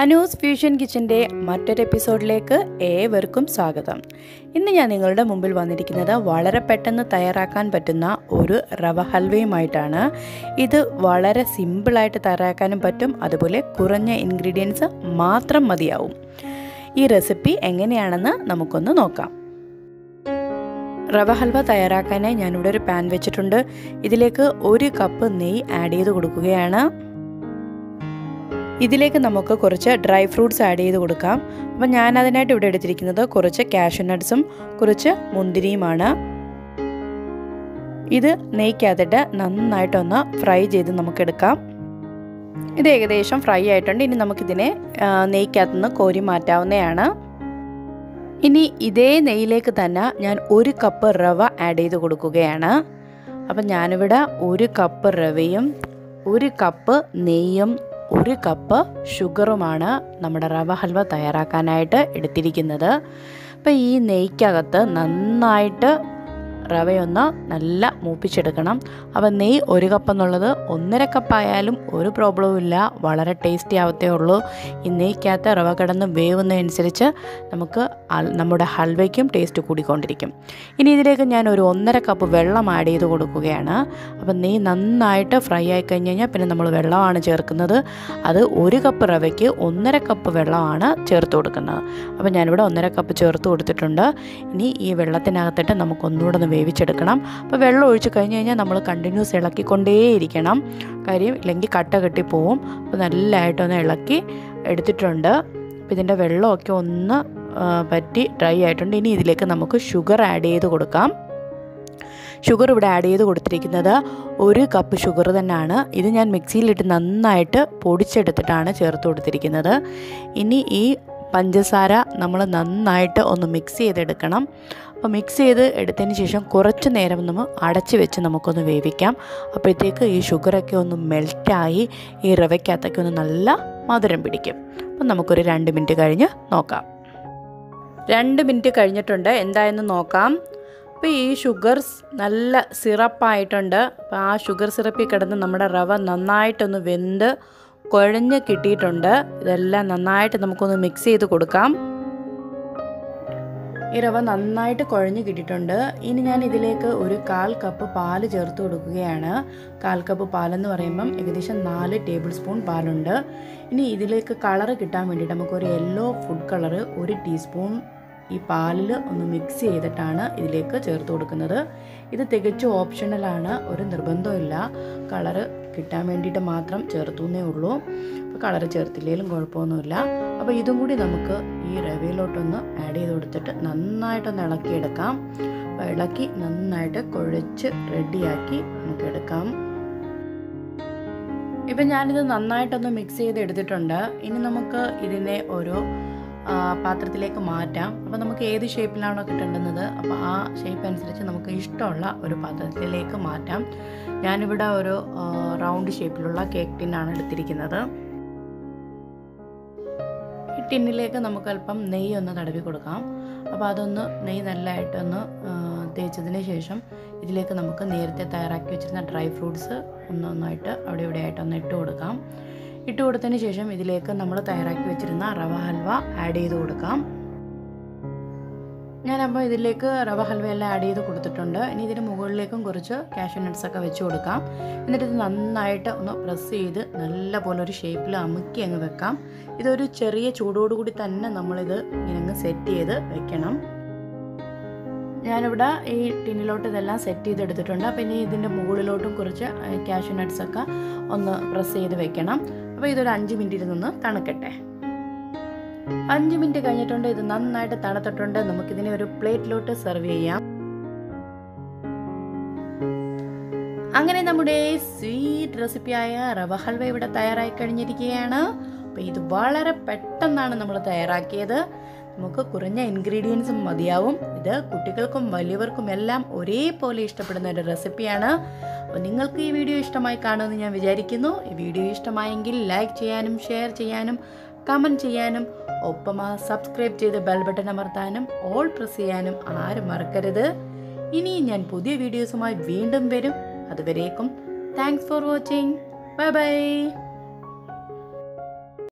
Anu's fusion കിച്ചൻ്റെ മറ്റൊരു എപ്പിസോഡിലേക്ക് ഏവർക്കും സ്വാഗതം ഇന്ന് ഞാൻ നിങ്ങളുടെ മുമ്പിൽ വന്നിരിക്കുന്നത് വളരെ പെട്ടെന്ന് തയ്യാറാക്കാൻ പറ്റുന്ന ഒരു റവ ഹൽവയുമായിട്ടാണ് ഇത് വളരെ സിമ്പിളായിട്ട് തയ്യാറാക്കാനും പറ്റും അതുപോലെ കുറഞ്ഞ ഇൻഗ്രീഡിയൻസ് മാത്രം മതിയാവും ഈ റെസിപ്പി എങ്ങനെയാണെന്ന് നമുക്കൊന്ന് നോക്കാം റവ ഹൽവ തയ്യാറാക്കാനായി ഞാനിവിടെ ഒരു പാൻ വെച്ചിട്ടുണ്ട് ഇതിലേക്ക് ഒരു കപ്പ് നെയ്യ് ആഡ് ചെയ്ത് കൊടുക്കുകയാണ് ഇതിലേക്ക് നമുക്ക് കുറച്ച് ഡ്രൈ ഫ്രൂട്ട്സ് ആഡ് ചെയ്ത് കൊടുക്കാം അപ്പം ഞാൻ അതിനായിട്ട് ഇവിടെ എടുത്തിരിക്കുന്നത് കുറച്ച് കാഷ്യൂ നട്ട്സും കുറച്ച് മുന്തിരിയുമാണ് ഇത് നെയ്ക്കകത്തിട്ട് നന്നായിട്ടൊന്ന് ഫ്രൈ ചെയ്ത് നമുക്കെടുക്കാം ഇത് ഏകദേശം ഫ്രൈ ആയിട്ടുണ്ട് ഇനി നമുക്കിതിനെ നെയ്ക്കകത്തുനിന്ന് കോരി മാറ്റാവുന്നതാണ് ഇനി ഇതേ നെയ്യിലേക്ക് തന്നെ ഞാൻ ഒരു കപ്പ് റവ ആഡ് ചെയ്ത് കൊടുക്കുകയാണ് അപ്പം ഞാനിവിടെ ഒരു കപ്പ് റവയും ഒരു കപ്പ് നെയ്യും ഒരു കപ്പ് ഷുഗറുമാണ് നമ്മുടെ റവ ഹൽവ തയ്യാറാക്കാനായിട്ട് എടുത്തിരിക്കുന്നത് അപ്പോൾ ഈ നെയ്ക്കകത്ത് നന്നായിട്ട് റവയൊന്ന് നല്ല മൂപ്പിച്ചെടുക്കണം അപ്പോൾ നെയ്യ് ഒരു കപ്പ് എന്നുള്ളത് ഒന്നര കപ്പായാലും ഒരു പ്രോബ്ലവും ഇല്ല വളരെ ടേസ്റ്റി ആവത്തേ ഉള്ളൂ ഈ നെയ്ക്കകത്ത് റവ കിടന്ന് വേവുന്നതനുസരിച്ച് നമുക്ക് നമ്മുടെ ഹൽവയ്ക്കും ടേസ്റ്റ് കൂടിക്കൊണ്ടിരിക്കും ഇനി ഇതിലേക്ക് ഞാൻ ഒരു ഒന്നര കപ്പ് വെള്ളം ആഡ് ചെയ്ത് കൊടുക്കുകയാണ് അപ്പോൾ നെയ്യ് നന്നായിട്ട് ഫ്രൈ ആയി കഴിഞ്ഞ് കഴിഞ്ഞാൽ പിന്നെ നമ്മൾ വെള്ളമാണ് ചേർക്കുന്നത് അത് ഒരു കപ്പ് റവയ്ക്ക് ഒന്നര കപ്പ് വെള്ളമാണ് ചേർത്ത് കൊടുക്കുന്നത് അപ്പോൾ ഞാനിവിടെ ഒന്നര കപ്പ് ചേർത്ത് കൊടുത്തിട്ടുണ്ട് ഇനി ഈ വെള്ളത്തിനകത്തിട്ട് നമുക്കൊന്നുകൂടെ ഒന്ന് വേവിച്ചെടുക്കണം അപ്പോൾ വെള്ളം ഒഴിച്ച് കഴിഞ്ഞ് കഴിഞ്ഞാൽ നമ്മൾ കണ്ടിന്യൂസ് ഇളക്കിക്കൊണ്ടേയിരിക്കണം കാര്യം ഇല്ലെങ്കിൽ കട്ട കെട്ടി പോവും അപ്പോൾ നല്ലതായിട്ടൊന്ന് ഇളക്കി എടുത്തിട്ടുണ്ട് അപ്പോൾ ഇതിൻ്റെ വെള്ളമൊക്കെ ഒന്ന് പറ്റി ഡ്രൈ ആയിട്ടുണ്ട് ഇനി ഇതിലേക്ക് നമുക്ക് ഷുഗർ ആഡ് ചെയ്ത് കൊടുക്കാം ഷുഗർ ഇവിടെ ആഡ് ചെയ്ത് കൊടുത്തിരിക്കുന്നത് ഒരു കപ്പ് ഷുഗർ തന്നെയാണ് ഇത് ഞാൻ മിക്സിയിലിട്ട് നന്നായിട്ട് പൊടിച്ചെടുത്തിട്ടാണ് ചേർത്ത് കൊടുത്തിരിക്കുന്നത് ഇനി ഈ പഞ്ചസാര നമ്മൾ നന്നായിട്ട് ഒന്ന് മിക്സ് ചെയ്തെടുക്കണം അപ്പോൾ മിക്സ് ചെയ്ത് എടുത്തതിന് ശേഷം കുറച്ച് നേരം നമ്മൾ അടച്ച് വെച്ച് നമുക്കൊന്ന് വേവിക്കാം അപ്പോഴത്തേക്ക് ഈ ഷുഗറൊക്കെ ഒന്ന് മെൽറ്റായി ഈ റവയ്ക്കകത്തൊക്കെ ഒന്ന് നല്ല മധുരം പിടിക്കും അപ്പം നമുക്കൊരു രണ്ട് മിനിറ്റ് കഴിഞ്ഞ് നോക്കാം രണ്ട് മിനിറ്റ് കഴിഞ്ഞിട്ടുണ്ട് എന്തായെന്ന് നോക്കാം അപ്പോൾ ഈ ഷുഗർ നല്ല സിറപ്പായിട്ടുണ്ട് അപ്പോൾ ആ ഷുഗർ സിറപ്പിൽ കിടന്ന് നമ്മുടെ റവ നന്നായിട്ടൊന്ന് വെന്ത് കുഴഞ്ഞ് കിട്ടിയിട്ടുണ്ട് ഇതെല്ലാം നന്നായിട്ട് നമുക്കൊന്ന് മിക്സ് ചെയ്ത് കൊടുക്കാം ഈ റവ നന്നായിട്ട് കുഴഞ്ഞ് കിട്ടിയിട്ടുണ്ട് ഇനി ഞാൻ ഇതിലേക്ക് ഒരു കാൽ കപ്പ് പാല് ചേർത്ത് കൊടുക്കുകയാണ് കാൽ കപ്പ് പാലെന്ന് പറയുമ്പം ഏകദേശം നാല് ടേബിൾ സ്പൂൺ പാലുണ്ട് ഇനി ഇതിലേക്ക് കളറ് കിട്ടാൻ വേണ്ടിയിട്ട് നമുക്കൊരു യെല്ലോ ഫുഡ് കളറ് ഒരു ടീസ്പൂൺ ഈ പാലിൽ ഒന്ന് മിക്സ് ചെയ്തിട്ടാണ് ഇതിലേക്ക് ചേർത്ത് കൊടുക്കുന്നത് ഇത് തികച്ചും ഓപ്ഷണലാണ് ഒരു നിർബന്ധമില്ല കളറ് കിട്ടാൻ വേണ്ടിയിട്ട് മാത്രം ചേർത്തുന്നേ ഉള്ളൂ അപ്പോൾ കളറ് ചേർത്തില്ലെങ്കിലും കുഴപ്പമൊന്നുമില്ല അപ്പോൾ ഇതും കൂടി നമുക്ക് ഈ റവയിലോട്ടൊന്ന് ആഡ് ചെയ്ത് കൊടുത്തിട്ട് നന്നായിട്ടൊന്ന് ഇളക്കിയെടുക്കാം അപ്പോൾ ഇളക്കി നന്നായിട്ട് കുഴച്ച് റെഡിയാക്കി നമുക്ക് എടുക്കാം ഇപ്പം ഞാനിത് നന്നായിട്ടൊന്ന് മിക്സ് ചെയ്ത് എടുത്തിട്ടുണ്ട് ഇനി നമുക്ക് ഇതിനെ ഓരോ പാത്രത്തിലേക്ക് മാറ്റാം അപ്പോൾ നമുക്ക് ഏത് ഷേപ്പിലാണോ കിട്ടേണ്ടുന്നത് അപ്പോൾ ആ ഷേപ്പ് അനുസരിച്ച് നമുക്ക് ഇഷ്ടമുള്ള ഒരു പാത്രത്തിലേക്ക് മാറ്റാം ഞാനിവിടെ ഒരു റൗണ്ട് ഷേപ്പിലുള്ള കേക്ക് ടിന്നാണ് എടുത്തിരിക്കുന്നത് ഈ ടിന്നിലേക്ക് നമുക്ക് അല്പം നെയ്യ് ഒന്ന് തടവി കൊടുക്കാം അപ്പോൾ അതൊന്ന് നെയ്യ് നല്ലതായിട്ടൊന്ന് തേച്ചതിന് ശേഷം ഇതിലേക്ക് നമുക്ക് നേരത്തെ തയ്യാറാക്കി വെച്ചിരുന്ന ഡ്രൈ ഫ്രൂട്ട്സ് ഒന്നൊന്നായിട്ട് അവിടെ ഇവിടെ ആയിട്ടൊന്ന് ഇട്ട് കൊടുക്കാം ഇട്ട് കൊടുത്തതിന് ശേഷം ഇതിലേക്ക് നമ്മൾ തയ്യാറാക്കി വെച്ചിരുന്ന റവ ഹൽവ ആഡ് ചെയ്ത് കൊടുക്കാം ഞാനപ്പോൾ ഇതിലേക്ക് റവ ഹൽവ എല്ലാം ആഡ് ചെയ്ത് കൊടുത്തിട്ടുണ്ട് ഇനി ഇതിന് മുകളിലേക്കും കുറച്ച് കാഷ്യൂ നട്ട്സ് ഒക്കെ വെച്ച് കൊടുക്കാം എന്നിട്ട് ഇത് നന്നായിട്ട് ഒന്ന് പ്രസ് ചെയ്ത് നല്ല പോലെ ഒരു ഷേപ്പിൽ അമുക്കി അങ്ങ് വെക്കാം ഇതൊരു ചെറിയ ചൂടോടുകൂടി തന്നെ നമ്മളിത് ഇങ്ങനെ അങ്ങ് സെറ്റ് ചെയ്ത് വെക്കണം ഞാനിവിടെ ഈ ടിന്നിലോട്ട് ഇതെല്ലാം സെറ്റ് ചെയ്തെടുത്തിട്ടുണ്ട് അപ്പോൾ ഇനി ഇതിൻ്റെ മുകളിലോട്ടും കുറച്ച് കാഷ്യൂ നട്ട്സ് ഒക്കെ ഒന്ന് പ്രസ് ചെയ്ത് വെക്കണം അപ്പോൾ ഇതൊരു അഞ്ച് മിനിറ്റിൽ നിന്ന് തണുക്കട്ടെ അഞ്ച് മിനിറ്റ് കഴിഞ്ഞിട്ടുണ്ട് ഇത് നന്നായിട്ട് തണുത്തിട്ടുണ്ട് നമുക്കിതിനെ ഒരു പ്ലേറ്റിലോട്ട് സെർവ് ചെയ്യാം അങ്ങനെ നമ്മുടെ സ്വീറ്റ് റെസിപ്പിയായ റവ ഹൽവ ഇവിടെ തയ്യാറായി കഴിഞ്ഞിരിക്കുകയാണ് അപ്പോൾ ഇത് വളരെ പെട്ടെന്നാണ് നമ്മൾ തയ്യാറാക്കിയത് നമുക്ക് കുറഞ്ഞ ഇൻഗ്രീഡിയൻസും മതിയാവും ഇത് കുട്ടികൾക്കും വലിയവർക്കും എല്ലാം ഒരേപോലെ ഇഷ്ടപ്പെടുന്ന ഒരു റെസിപ്പിയാണ് അപ്പോൾ നിങ്ങൾക്ക് ഈ വീഡിയോ ഇഷ്ടമായി കാണുമെന്ന് ഞാൻ വിചാരിക്കുന്നു ഈ വീഡിയോ ഇഷ്ടമായെങ്കിൽ ലൈക്ക് ചെയ്യാനും ഷെയർ ചെയ്യാനും കമൻറ്റ് ചെയ്യാനും ഒപ്പം ആ സബ്സ്ക്രൈബ് ചെയ്ത് ബെൽ ബട്ടൺ അമർത്താനും ഓൾ പ്രസ് ചെയ്യാനും ആരും മറക്കരുത് ഇനിയും ഞാൻ പുതിയ വീഡിയോസുമായി വീണ്ടും വരും അതുവരേക്കും thanks for watching bye by